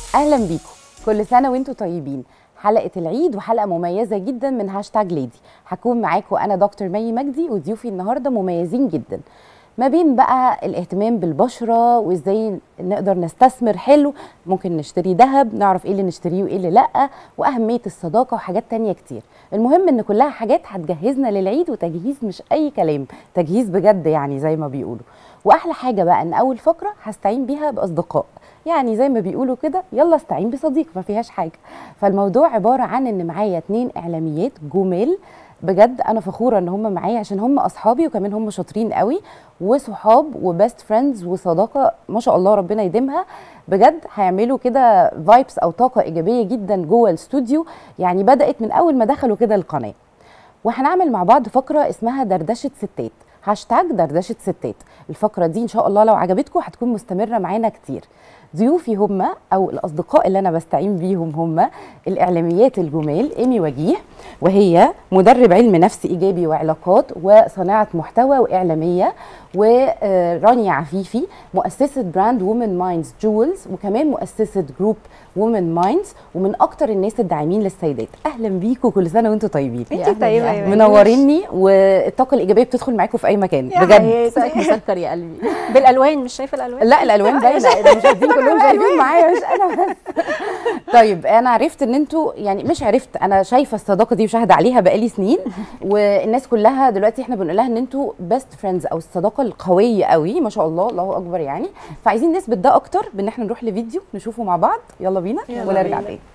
اهلا بيكم كل سنه وانتم طيبين حلقه العيد وحلقه مميزه جدا من هاشتاج ليدي هكون معاكم انا دكتور مي مجدي وضيوفي النهارده مميزين جدا ما بين بقى الاهتمام بالبشره وازاي نقدر نستثمر حلو ممكن نشتري ذهب نعرف ايه اللي نشتريه وايه اللي لا واهميه الصداقه وحاجات تانية كتير المهم ان كلها حاجات هتجهزنا للعيد وتجهيز مش اي كلام تجهيز بجد يعني زي ما بيقولوا واحلى حاجه بقى ان اول فقره هستعين بيها باصدقاء يعني زي ما بيقولوا كده يلا استعين بصديق ما فيهاش حاجه فالموضوع عباره عن ان معايا اتنين اعلاميات جمال بجد انا فخوره ان هم معايا عشان هم اصحابي وكمان هم شاطرين قوي وصحاب وبست فريندز وصداقه ما شاء الله ربنا يديمها بجد هيعملوا كده فايبس او طاقه ايجابيه جدا جوه الاستوديو يعني بدات من اول ما دخلوا كده القناه وهنعمل مع بعض فقره اسمها دردشه ستات هاشتاج دردشه ستات الفقره دي ان شاء الله لو عجبتكم هتكون مستمره معانا كتير ضيوفي هم او الاصدقاء اللي انا بستعين بيهم هم الاعلاميات الجمال ايمي وجيه وهي مدرب علم نفس ايجابي وعلاقات وصناعه محتوى واعلاميه ورانيا عفيفي مؤسسه براند وومن مايندز جولز وكمان مؤسسه جروب وومن مايندز ومن اكتر الناس الداعمين للسيدات اهلا بيكم كل سنه وانتم طيبين انت طيبه يا منوريني والطاقه الايجابيه بتدخل معاكم في اي مكان بجد صوتك مسكر يا قلبي بالالوان مش شايفه الالوان لا الالوان باينه ده مش قاعدين كلهم شايفين معايا مش انا بس طيب انا عرفت ان انتوا يعني مش عرفت انا شايفه الصداقه دي وشاهده عليها بقالي سنين والناس كلها دلوقتي احنا بنقول لها ان انتوا بيست فريندز او الصداقه القويه قوي ما شاء الله الله اكبر يعني فعايزين نثبت ده اكتر بان احنا نروح لفيديو نشوفه مع بعض يلا بينا يلا ونرجع بينا. تاني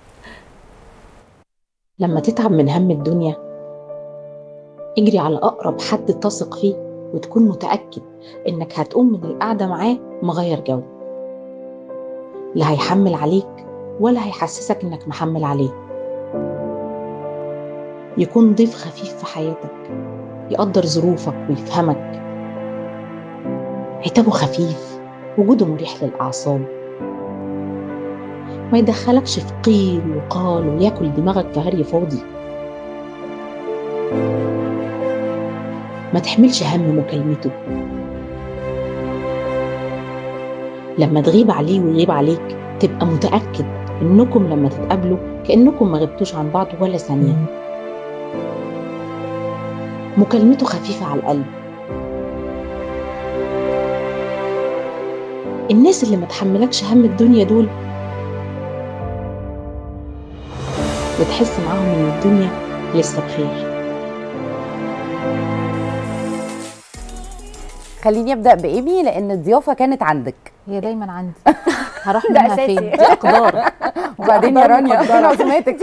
لما تتعب من هم الدنيا اجري على أقرب حد تثق فيه وتكون متأكد إنك هتقوم من القعدة معاه مغير جو لا هيحمل عليك ولا هيحسسك إنك محمل عليه يكون ضيف خفيف في حياتك يقدر ظروفك ويفهمك عتابه خفيف وجوده مريح للأعصاب ما يدخلكش في قيل وقال وياكل دماغك كهري فاضي ما تحملش هم مكالمته لما تغيب عليه ويغيب عليك تبقى متأكد إنكم لما تتقابلوا كأنكم ما غبتوش عن بعض ولا ثانية مكالمته خفيفة على القلب الناس اللي ما تحملكش هم الدنيا دول بتحس معاهم ان الدنيا لسه بخير خليني ابدا بايمي لان الضيافه كانت عندك هي دايما عندي هروح ده منها أساسي. فين دي اقدار وبعدين يا أقدار رانيا مقدرة. انا سمعتك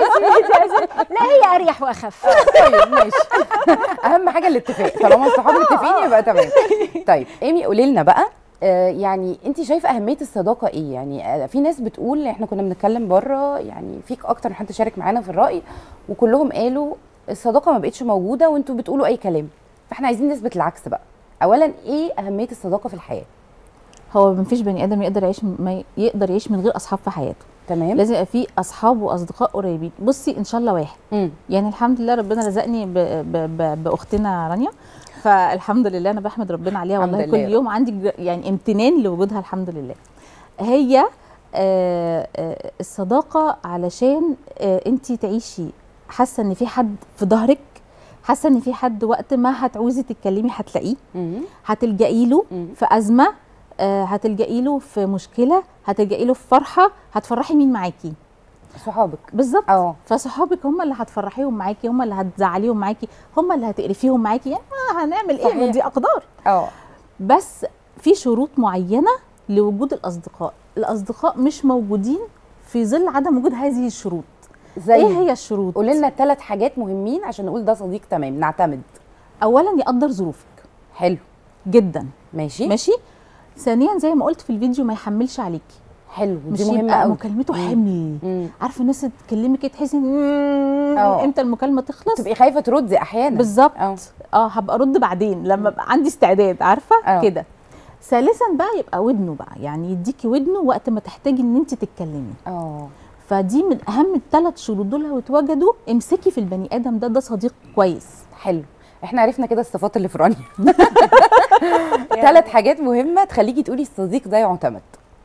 لا هي اريح واخف طيب ماشي اهم حاجه الاتفاق طالما الصحاب متفقين يبقى تمام طيب ايمي قولي لنا بقى آه، يعني انت شايفه اهميه الصداقه ايه يعني آه، في ناس بتقول احنا كنا بنتكلم بره يعني فيك اكتر من حد شارك معانا في الراي وكلهم قالوا الصداقه ما بقتش موجوده وانتوا بتقولوا اي كلام فاحنا عايزين نثبت العكس بقى اولا ايه اهميه الصداقه في الحياه هو مفيش بني ادم يقدر يعيش ما يقدر يعيش من غير اصحاب في حياته تمام لازم يبقى في اصحاب واصدقاء قريبين بصي ان شاء الله واحد مم. يعني الحمد لله ربنا رزقني ب... ب... ب... باختنا رانيا فالحمد لله انا بحمد ربنا عليها الحمد والله لله يا كل رب. يوم عندي ج- يعني امتنان لوجودها الحمد لله هي آه آه الصداقه علشان آه انت تعيشي حاسه ان في حد في ظهرك حاسه ان في حد وقت ما هتعوزي تتكلمي هتلاقيه مم. هتلجئي له مم. في ازمه آه هتلجئي له في مشكله هتلجئي له في فرحه هتفرحي مين معاكي صحابك بالظبط اه فصحابك هم اللي هتفرحيهم معاكي هم اللي هتزعليهم معاكي هم اللي هتقرفيهم معاكي يعني ما هنعمل ايه ما صحيح. دي اقدار اه بس في شروط معينه لوجود الاصدقاء الاصدقاء مش موجودين في ظل عدم وجود هذه الشروط زي ايه هي الشروط قولي لنا ثلاث حاجات مهمين عشان نقول ده صديق تمام نعتمد اولا يقدر ظروفك حلو جدا ماشي ماشي ثانيا زي ما قلت في الفيديو ما يحملش عليكي حلو مش دي مهمه يبقى قوي مكالمته مم. حمل مم. عارفه الناس اللي تكلمك كده تحسي إن اه. امتى المكالمه تخلص تبقي خايفه تردي احيانا بالظبط اه. اه هبقى ارد بعدين لما ابقى عندي استعداد عارفه اه. كده ثالثا بقى يبقى ودنه بقى يعني يديكي ودنه وقت ما تحتاجي ان انت تتكلمي اه فدي من اهم الثلاث شروط دول لو اتوجدوا امسكي في البني ادم ده ده صديق كويس حلو احنا عرفنا كده الصفات اللي في رانيا ثلاث حاجات مهمه تخليكي تقولي الصديق ده يعتمد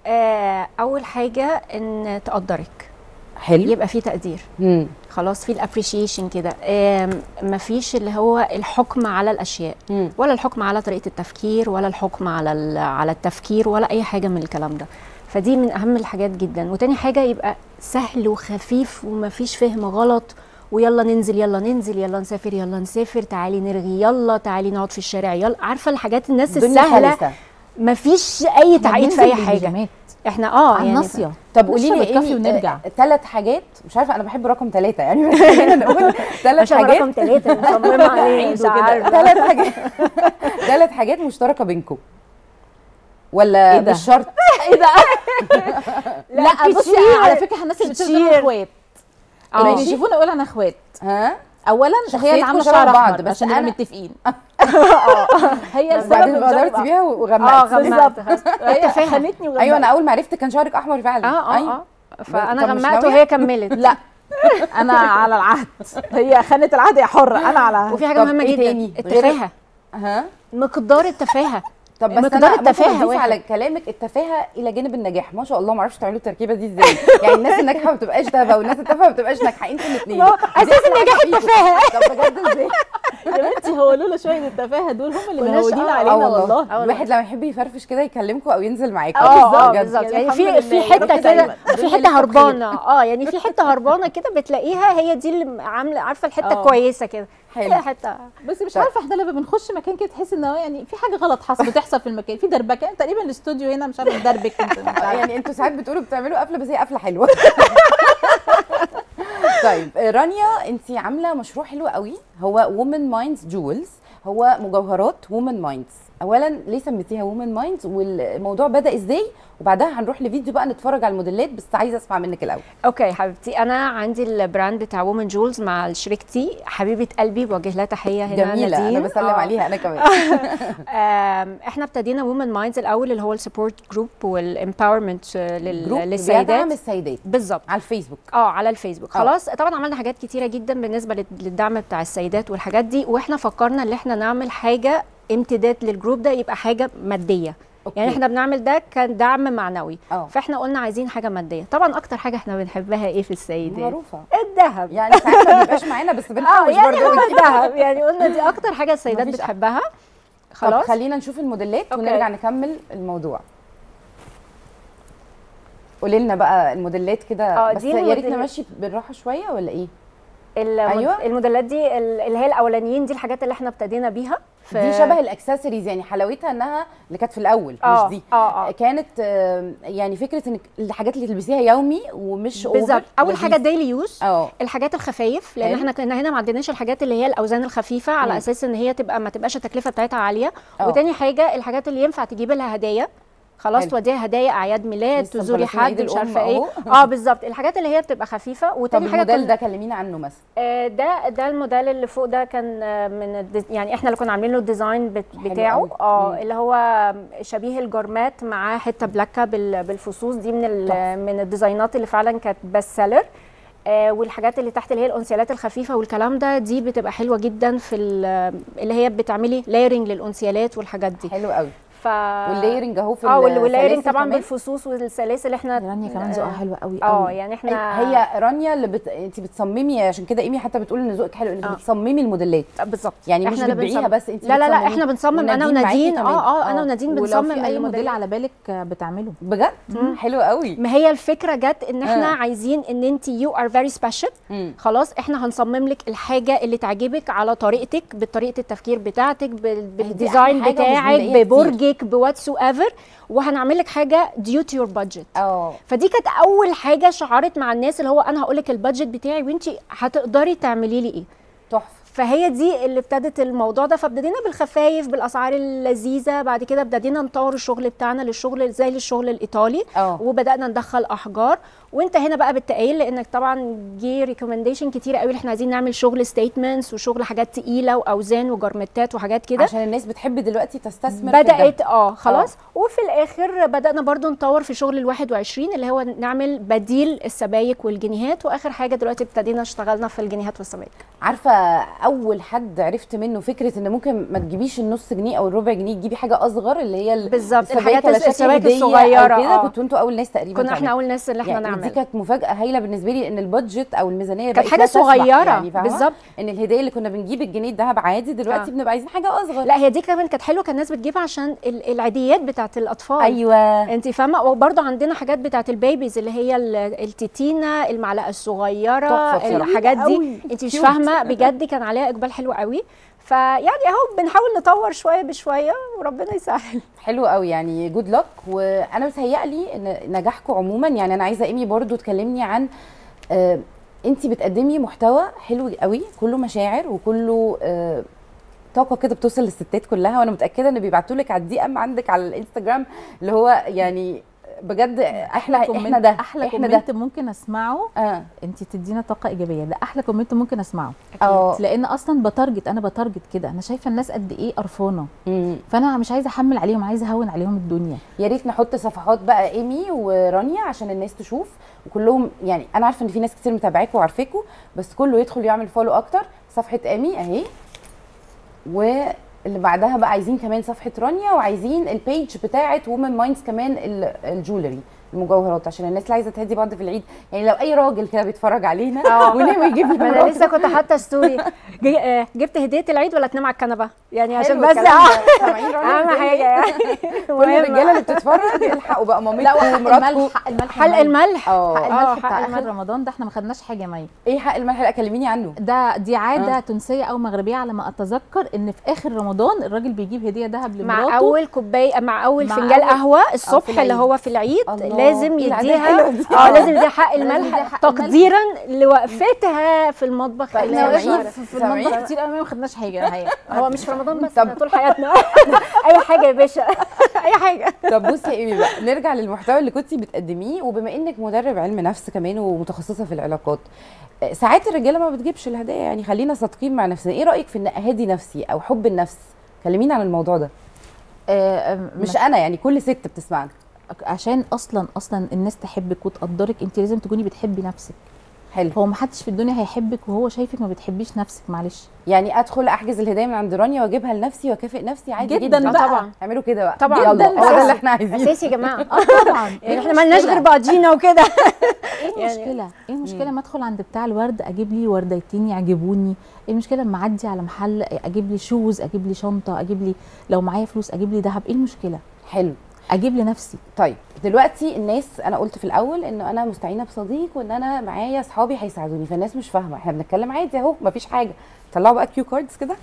آه اول حاجه ان تقدرك حلو يبقى في تقدير مم. خلاص في الابريشيشن كده آم، مفيش اللي هو الحكم على الاشياء مم. ولا الحكم على طريقه التفكير ولا الحكم على ال- على التفكير ولا اي حاجه من الكلام ده فدي من اهم الحاجات جدا وتاني حاجه يبقى سهل وخفيف ومفيش فهم غلط ويلا ننزل يلا ننزل يلا نسافر يلا نسافر تعالي نرغي يلا تعالي نقعد في الشارع يلا عارفه الحاجات الناس الدنيا السهله سلسة. مفيش اي تعقيد في اي حاجه بالبيجامات، احنا اه على يعني الناصيه طب قولي نشرب لي الكافي ايه ونرجع. ثلاث حاجات مش عارفه انا بحب رقم ثلاثه يعني بس خلينا نقول ثلاث عشان حاجات رقم ثلاثة مصممة عليه مش عارفة ثلاث حاجات ثلاث حاجات مشتركه بينكم ولا إيه ده؟ مش شرط ايه ده لا بصي كتير. على فكره الناس اللي بتقول كتير. انا اخوات اه. لما يشوفونا يقول انا اخوات ها اولا هي شخصيتكم اللي عامله شبه شعر بعض، بعض بس بس عشان نبقى أنا- متفقين هي السبب وبعدين إن شعري غدرتي بعض. بيها اه وغمقت غمقت هي خانتني وغمقت ايوه انا اول ما عرفت كان شعرك احمر فعلا اه أيوة. اه اه فانا طب مش غمقت ناوية؟ وهي كملت لا انا على العهد هي خانت العهد يا حره انا على العهد وفي حاجه طب مهمه إيه جدا تاني؟ التفاهه ها مقدار التفاهه طب بس مقدار انا ممكن التفاهة اضيف واحد. على كلامك التفاهه الى جانب النجاح ما شاء الله ما اعرفش تعملوا التركيبه دي ازاي يعني الناس الناجحه ما بتبقاش تافهه والناس التافهه ما بتبقاش ناجحه انتوا الاثنين ما هو أساس النجاح التفاهة. طب بجد ازاي يا بنتي هو لولا شويه التفاهه دول هم اللي كناش- مهودين آه، علينا اه والله والله والله. الواحد لما يحب يفرفش كده يكلمكم او ينزل معاكم اه اه بجد. بالظبط يعني الحمد في لله، في يا حته رب كده دايماً. في الدنيا حته لسه بخير. هربانه اه يعني في حته هربانه كده بتلاقيها هي دي اللي عامله عارفه الحته آه. كويسه كده حلو هي حته بس مش طيب. عارفه احنا لما بنخش مكان كده تحس ان هو يعني في حاجه غلط حصل بتحصل في المكان في دربكه تقريبا الاستوديو هنا مش عارفه دربك انت مش عارفة. يعني انتوا ساعات بتقولوا بتعملوا قفله بس هي قفله حلوه طيب رانيا انت عامله مشروع حلو قوي هو وومن مايندز جولز هو مجوهرات وومن مايندز اولا ليه سميتيها وومن مايندز والموضوع بدا ازاي وبعدها هنروح لفيديو بقى نتفرج على الموديلات بس عايزه اسمع منك الاول اوكي حبيبتي انا عندي البراند بتاع وومن جولز مع شريكتي حبيبه قلبي بوجه لها تحيه هنا جميله انا نادين. بسلم آه. عليها انا كمان آم، احنا ابتدينا وومن مايندز الاول اللي هو السبورت جروب والامباورمنت جروب بيدعم للسيدات السيدات بالظبط على الفيسبوك اه على الفيسبوك آه. خلاص طبعا عملنا حاجات كتيره جدا بالنسبه لل- للدعم بتاع السيدات والحاجات دي واحنا فكرنا ان احنا نعمل حاجه امتداد للجروب ده يبقى حاجه ماديه أوكي. يعني احنا بنعمل ده كان دعم معنوي اه فاحنا قلنا عايزين حاجه ماديه طبعا اكتر حاجه احنا بنحبها ايه في السيدات معروفه الذهب يعني ساعات ما بيبقاش معانا بس اه بنحوش يعني برضه هو الذهب يعني قلنا دي اكتر حاجه السيدات مفيش أحلى. بتحبها خلاص خلاص خلينا نشوف الموديلات أوكي. ونرجع نكمل الموضوع قولي لنا بقى الموديلات كده آه، بس دي يا ريت الموديل- نمشي بالراحه شويه ولا ايه المود- أيوة. الموديلات دي ال- اللي هي الاولانيين دي الحاجات اللي احنا ابتدينا بيها في دي شبه الاكسسوارز يعني حلاوتها انها اللي كانت في الاول اه مش دي اه اه كانت آه، يعني فكره انك الحاجات اللي تلبسيها يومي ومش اوفر بالظبط اول لذيذ. حاجه ديلي يوز اه الحاجات الخفايف لان حلو. احنا كنا هنا ما عندناش الحاجات اللي هي الاوزان الخفيفه على مم. اساس ان هي تبقى ما تبقاش التكلفه بتاعتها عاليه آه. وتاني حاجه الحاجات اللي ينفع تجيب لها هدايا خلاص حلو. توديها هدايا اعياد ميلاد لسه تزوري مخلصين عيد حد مش الأم عارفه ايه أهو. اه بالظبط الحاجات اللي هي بتبقى خفيفه طب وتاني حاجه الموديل كنا- ده كلمينا عنه مثلا آه، ده ده الموديل اللي فوق ده كان آه، من الديز- يعني احنا اللي كنا عاملين له الديزاين بت- حلو بتاعه قوي. اه مم. اللي هو شبيه الجرمات مع حته بلاكه بال- بالفصوص دي من ال- تحفة. من الديزاينات اللي فعلا كانت بيست سيلر آه والحاجات اللي تحت اللي هي الانسيالات الخفيفه والكلام ده دي بتبقى حلوه جدا في ال- اللي هي بتعملي لايرنج للانسيالات والحاجات دي حلو قوي ف واللايرنج اهو في اه وال- واللايرنج السلاسل طبعا كمان. بالفصوص والسلاسل احنا رانيا كمان ذوقها حلو قوي اه قوي يعني احنا هي رانيا اللي بت... انت بتصممي عشان كده ايمي حتى بتقول ان ذوقك حلو انك آه. بتصممي الموديلات بالظبط يعني مش احنا اللي بتبيعيها بنصمم. بس انت لا لا لا بتصممي. احنا بنصمم انا ونادين معاكي ونادين كمان. اه اه انا ونادين ولو بنصمم في اي موديل الموديل على بالك بتعمله بجد حلو قوي ما هي الفكره جت ان احنا آه. عايزين ان انت يو ار فيري سبيشال مم. خلاص احنا هنصمم لك الحاجه اللي تعجبك على طريقتك بطريقه التفكير بتاعتك بال- بالديزاين أحلى حاجة ومش بتاعك بنلاقيها كتير. ببرجك بواتس ايفر وهنعمل لك حاجه ديو تو يور بادجت اه فدي كانت اول حاجه شعرت مع الناس اللي هو انا هقول لك البادجت بتاعي وانت هتقدري تعملي لي ايه تحفه فهي دي اللي ابتدت الموضوع ده فابتدينا بالخفايف بالاسعار اللذيذه بعد كده ابتدينا نطور الشغل بتاعنا للشغل زي للشغل الايطالي اه وبدانا ندخل احجار وانت هنا بقى بالتقيل لانك طبعا جه ريكومنديشن كتير قوي احنا عايزين نعمل شغل ستيتمنتس وشغل حاجات تقيله واوزان وجرمتات وحاجات كده عشان الناس بتحب دلوقتي تستثمر في بدات الذهب. اه خلاص وفي الاخر بدانا برضو نطور في شغل ال 21 اللي هو نعمل بديل السبايك والجنيهات واخر حاجه دلوقتي ابتدينا اشتغلنا في الجنيهات والسبايك عارفه اول حد عرفت منه فكره ان ممكن ما تجيبيش النص جنيه او الربع جنيه تجيبي حاجه اصغر اللي هي ال- بالظبط السبائك الحاجات على شكل السبائك هدية أو الصغيره كده آه. كنتوا انتوا اول ناس تقريبا كنا احنا تعملوا. اول ناس اللي احنا يعني دي نعمل كانت مفاجاه هايله بالنسبه لي ان البادجت او الميزانيه كانت بقت حاجه لا تسمح صغيره يعني فاهمة؟ بالظبط ان الهديه اللي كنا بنجيب الجنيه الذهب عادي دلوقتي آه. بنبقى عايزين حاجه اصغر لا هي دي كمان كانت حلوه كان الناس بتجيبها عشان ال- العيديات بتاعت الاطفال ايوه انت فاهمه وبرده عندنا حاجات بتاعت البيبيز اللي هي ال- التيتينا المعلقه الصغيره تحفة بصراحة. الحاجات دي قوي. انت مش Cute. فاهمه بجد كان عليها اقبال حلو قوي فيعني اهو بنحاول نطور شويه بشويه وربنا يسهل حلو قوي يعني جود لك وانا متهيألي ان نجاحكم عموما يعني انا عايزه ايمي برضو تكلمني عن آه انت بتقدمي محتوى حلو قوي كله مشاعر وكله آه طاقه كده بتوصل للستات كلها وانا متاكده ان بيبعتوا لك على الدي ام عندك على الانستجرام اللي هو يعني بجد احنا احنا كومنت- ده احلى احنا ده كومنت ممكن اسمعه اه انت تدينا طاقه ايجابيه ده احلى كومنت ممكن اسمعه اه لان اصلا بتارجت انا بتارجت كده انا شايفه الناس قد ايه قرفانه مم. فانا مش عايزه احمل عليهم عايزه اهون عليهم الدنيا يا ريت نحط صفحات بقى ايمي ورانيا عشان الناس تشوف وكلهم يعني انا عارفه ان في ناس كتير متابعاكوا وعارفاكوا بس كله يدخل يعمل فولو اكتر صفحه ايمي اهي واللي بعدها بقى عايزين كمان صفحه رانيا وعايزين البيج بتاعه وومن مايندز كمان ال- الجولري المجوهرات عشان الناس اللي عايزه تهدي بعض في العيد يعني لو اي راجل كده بيتفرج علينا اه. وناوي يجيب ما انا لمراته لسه كنت حاطه ستوري جي- آه، جبت هديه العيد ولا تنام على الكنبه يعني عشان حلو بس الكلام اه ده. سامعين رانيا اهم بتقول حاجه إيه؟ يعني كل مهمة. الرجاله اللي بتتفرج الحقوا بقى لا مامتكم وحق ومراتكم الملح حق الملح حلق الملح اه حق آه، الملح حق بتاع الملح. اخر رمضان ده احنا ما خدناش حاجه يا مي ايه حق الملح لا كلميني عنه ده دي عاده آه. آه. تونسيه او مغربيه على ما اتذكر ان في اخر رمضان الراجل بيجيب هديه ذهب لمراته مع اول كوبايه مع اول مع فنجان أول- قهوه في الصبح اللي العيد. هو في العيد الله، لازم إيه العادة الحلوة يديها دي؟ اه لازم يديها حق لازم الملح يديها حق الملح. تقديرا لوقفتها في المطبخ طيب، اللي احنا هي سامعين؟ وقفنا في في سامعين؟ المطبخ كتير قوي ما خدناش حاجه الحقيقه هو مش في رمضان بس طب. ده طول حياتنا اي حاجه يا باشا اي حاجه طب بصي يا ايمي بقى نرجع للمحتوى اللي كنتي بتقدميه وبما انك مدرب علم نفس كمان ومتخصصه في العلاقات آه، ساعات الرجاله ما بتجيبش الهدايا يعني خلينا صادقين مع نفسنا ايه رايك في ان اهدي نفسي او حب النفس كلميني عن الموضوع ده آه مش مش انا يعني كل ست بتسمعنا عشان اصلا اصلا الناس تحبك وتقدرك انت لازم تكوني بتحبي نفسك حلو هو ما حدش في الدنيا هيحبك وهو شايفك ما بتحبيش نفسك معلش يعني ادخل احجز الهدايا من عند رانيا واجيبها لنفسي واكافئ نفسي عادي جداً جدا, بقى. طبعا اعملوا كده بقى طبعاً. يلا جداً هو ده بقى. اللي احنا عايزينه اساسي يا جماعه اه طبعا يعني احنا مالناش غير بعضينا وكده ايه يعني- المشكله ايه المشكله ما ادخل عند بتاع الورد اجيب لي ورديتين يعجبوني ايه المشكله لما اعدي على محل اجيب لي شوز اجيب لي شنطه اجيب لي لو معايا فلوس اجيب لي ذهب ايه المشكله حلو اجيب لنفسي طيب دلوقتي الناس انا قلت في الاول ان انا مستعينه بصديق وان انا معايا اصحابي هيساعدوني فالناس مش فاهمه احنا بنتكلم عادي اهو مفيش حاجه طلعوا بقى كيو كاردز كده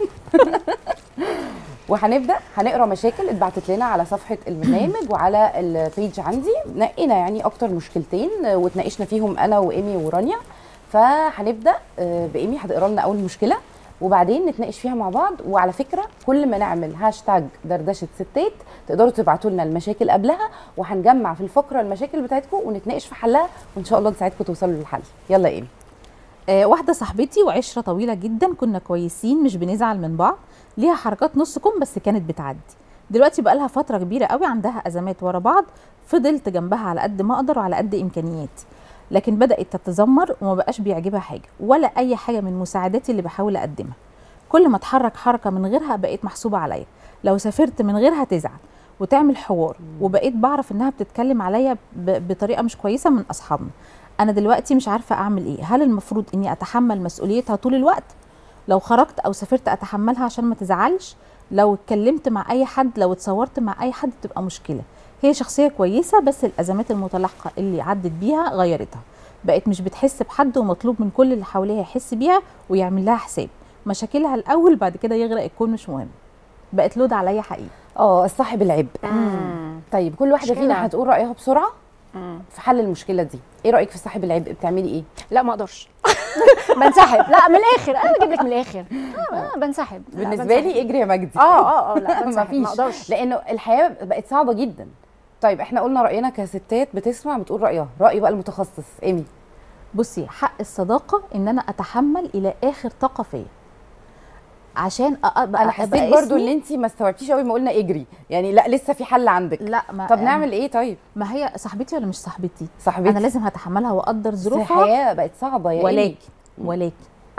وهنبدا هنقرا مشاكل اتبعتت لنا على صفحه البرنامج وعلى البيج عندي نقينا يعني اكتر مشكلتين آه، واتناقشنا فيهم انا وايمي ورانيا فهنبدا آه، بايمي هتقرا لنا اول مشكله وبعدين نتناقش فيها مع بعض وعلى فكره كل ما نعمل هاشتاج دردشه ستات تقدروا تبعتوا لنا المشاكل قبلها وهنجمع في الفقره المشاكل بتاعتكم ونتناقش في حلها وان شاء الله نساعدكم توصلوا للحل يلا يا ايمي آه واحده صاحبتي وعشره طويله جدا كنا كويسين مش بنزعل من بعض ليها حركات نص كم بس كانت بتعدي دلوقتي بقى لها فتره كبيره قوي عندها ازمات ورا بعض فضلت جنبها على قد ما اقدر وعلى قد امكانياتي لكن بدات تتذمر وما بقاش بيعجبها حاجه ولا اي حاجه من مساعداتي اللي بحاول اقدمها كل ما اتحرك حركه من غيرها بقيت محسوبه عليا لو سافرت من غيرها تزعل وتعمل حوار وبقيت بعرف انها بتتكلم عليا ب- بطريقه مش كويسه من اصحابنا انا دلوقتي مش عارفه اعمل ايه هل المفروض اني اتحمل مسؤوليتها طول الوقت لو خرجت او سافرت اتحملها عشان ما تزعلش لو اتكلمت مع اي حد لو اتصورت مع اي حد تبقى مشكله هي شخصيه كويسه بس الازمات المتلاحقه اللي عدت بيها غيرتها بقت مش بتحس بحد ومطلوب من كل اللي حواليها يحس بيها ويعمل لها حساب مشاكلها الاول بعد كده يغرق الكون مش مهم بقت لود عليا حقيقي اه الصاحب العبء طيب كل واحده مشكلة. فينا هتقول رايها بسرعه في حل المشكله دي ايه رايك في صاحب العبء بتعملي ايه لا ما اقدرش بنسحب لا من الاخر انا بجيب لك من الاخر آه بنسحب لا، بالنسبه بنسحب. لي اجري يا مجدي اه اه اه لا بنسحب مفيش ما اقدرش لانه الحياه بقت صعبه جدا طيب احنا قلنا راينا كستات بتسمع بتقول رايها راي بقى المتخصص ايمي بصي حق الصداقه ان انا اتحمل الى اخر طاقه فيا عشان أبقى انا حسيت برضو ان انت ما استوعبتيش قوي ما قلنا اجري يعني لا لسه في حل عندك لا ما طب نعمل ايه طيب ما هي صاحبتي ولا مش صاحبتي صاحبتي انا لازم هتحملها واقدر بس ظروفها الحياه بقت صعبه يا ولكن ولكن ولكن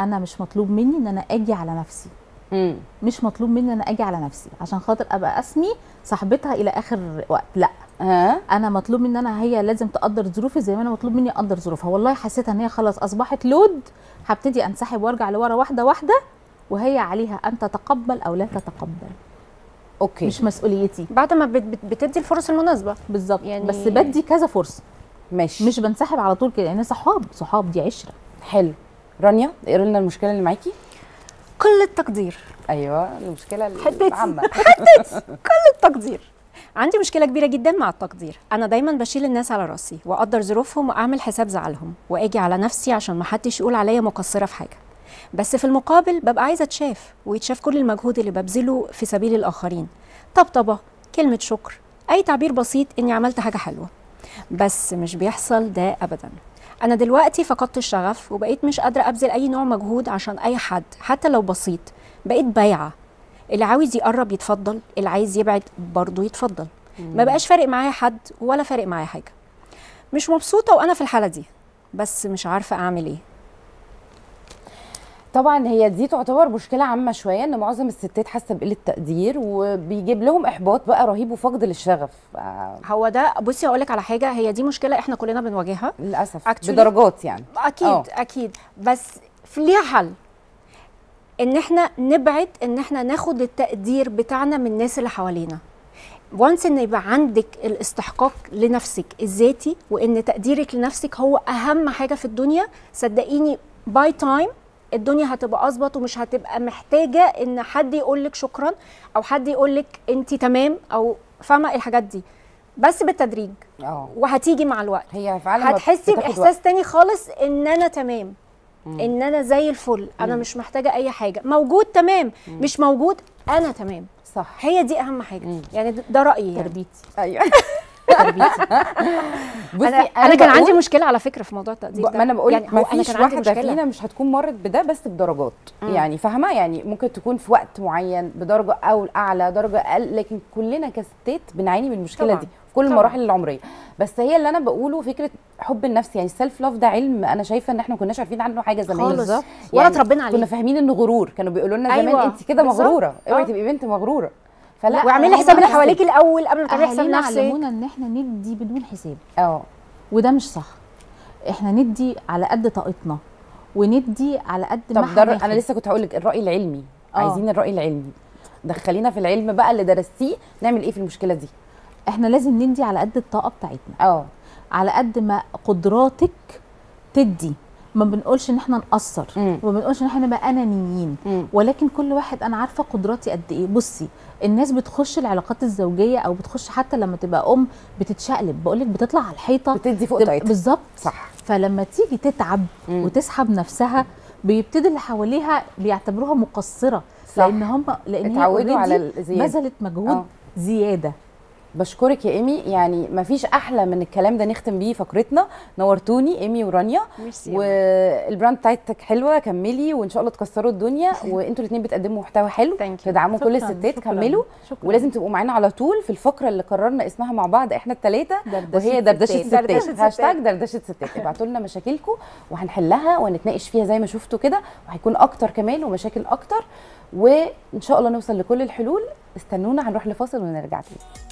انا مش مطلوب مني ان انا اجي على نفسي مم. مش مطلوب مني ان انا اجي على نفسي عشان خاطر ابقى اسمي صاحبتها الى اخر وقت لا ها انا مطلوب مني ان انا هي لازم تقدر ظروفي زي ما انا مطلوب مني اقدر ظروفها والله حسيتها ان هي خلاص اصبحت لود هبتدي انسحب وارجع لورا واحده واحده وهي عليها ان تتقبل او لا تتقبل اوكي مش مسؤوليتي بعد ما بت- بت- بتدي الفرص المناسبه بالظبط يعني- يعني بس بدي كذا فرصه ماشي مش بنسحب على طول كده يعني صحاب صحاب دي عشره حلو رانيا اقري لنا المشكله اللي معاكي كل التقدير ايوه المشكله حددتي. العامه التقدير عندي مشكله كبيره جدا مع التقدير انا دايما بشيل الناس على راسي واقدر ظروفهم واعمل حساب زعلهم واجي على نفسي عشان ما حدش يقول عليا مقصره في حاجه بس في المقابل ببقى عايزه اتشاف ويتشاف كل المجهود اللي ببذله في سبيل الاخرين طبطبه كلمه شكر اي تعبير بسيط اني عملت حاجه حلوه بس مش بيحصل ده ابدا انا دلوقتي فقدت الشغف وبقيت مش قادره ابذل اي نوع مجهود عشان اي حد حتى لو بسيط بقيت بايعه اللي عاوز يقرب يتفضل اللي عايز يبعد برضه يتفضل ما بقاش فارق معايا حد ولا فارق معايا حاجه مش مبسوطه وانا في الحاله دي بس مش عارفه اعمل ايه طبعا هي دي تعتبر مشكله عامه شويه ان معظم الستات حاسه بقله تقدير وبيجيب لهم احباط بقى رهيب وفقد للشغف آه هو ده بصي اقول لك على حاجه هي دي مشكله احنا كلنا بنواجهها للاسف Actually- بدرجات يعني اكيد أه. أوه. اكيد بس في ليها حل ان احنا نبعد ان احنا ناخد التقدير بتاعنا من الناس اللي حوالينا وانس ان يبقى عندك الاستحقاق لنفسك الذاتي وان تقديرك لنفسك هو اهم حاجه في الدنيا صدقيني باي تايم الدنيا هتبقى اظبط ومش هتبقى محتاجه ان حد يقول لك شكرا او حد يقول لك انت تمام او فاهمه الحاجات دي بس بالتدريج اه وهتيجي مع الوقت هي فعلا ما هتحسي بتاخد باحساس تاني خالص ان انا تمام ان انا زي الفل انا مش محتاجه اي حاجه موجود تمام مش موجود انا تمام صح هي دي اهم حاجه يعني ده- ده رايي يعني. تربيتي ايوه تربيتي بصي انا انا كان بقول- عندي مشكله على فكره في موضوع التقدير ب- ده ما انا بقول يعني يعني هو ما انا فيش كان عندي واحده مشكله فينا مش هتكون مرت بده بس بدرجات يعني فاهمه يعني ممكن تكون في وقت معين بدرجه او اعلى درجه اقل لكن كلنا كستات بنعاني من المشكله طبعاً. دي في كل طبعاً. المراحل العمريه بس هي اللي انا بقوله فكره حب النفس يعني السيلف لاف ده علم انا شايفه ان احنا ما كناش عارفين عنه حاجه زمان خالص بالظبط. ولا يعني اتربينا عليه كنا فاهمين انه غرور كانوا بيقولوا لنا زمان أيوة، انت كده بالظبط. مغروره اوعي آه. تبقي بنت مغروره فلا واعملي هو حساب اللي نفسك. حواليك الاول قبل ما تعملي حساب اهالينا نفسك علمونا ان احنا ندي بدون حساب اه وده مش صح احنا ندي على قد طاقتنا وندي على قد ما طب ده الر- هناخد. انا لسه كنت هقول لك الراي العلمي آه. عايزين الراي العلمي دخلينا في العلم بقى اللي درستيه نعمل ايه في المشكله دي احنا لازم ندي على قد الطاقه بتاعتنا اه على قد ما قدراتك تدي ما بنقولش ان احنا نقصر مم. وما بنقولش ان احنا نبقى انانيين مم. ولكن كل واحد انا عارفه قدراتي قد ايه بصي الناس بتخش العلاقات الزوجيه او بتخش حتى لما تبقى ام بتتشقلب بقولك بتطلع على الحيطه بتدي فوق تبقى- طاقتها بالظبط صح فلما تيجي تتعب مم. وتسحب نفسها بيبتدي اللي حواليها بيعتبروها مقصره صح. لان هم لان هي اتعودوا على already الزيادة. بذلت مجهود آه. زياده بشكرك يا ايمي يعني مفيش احلى من الكلام ده نختم بيه فقرتنا نورتوني ايمي ورانيا ميرسي. والبراند بتاعتك حلوه كملي وان شاء الله تكسروا الدنيا وانتوا الاثنين بتقدموا محتوى حلو Thank you. تدعموا كل شكراً، الستات شكراً، كملوا شكراً. ولازم تبقوا معانا على طول في الفقره اللي قررنا اسمها مع بعض احنا الثلاثه دردشة وهي دردشه ستات. دردشة ستات ستات. هاشتاج دردشه ستات ابعتوا لنا مشاكلكم وهنحلها ونتناقش فيها زي ما شفتوا كده وهيكون اكتر كمان ومشاكل اكتر وان شاء الله نوصل لكل الحلول استنونا هنروح لفاصل ونرجع تاني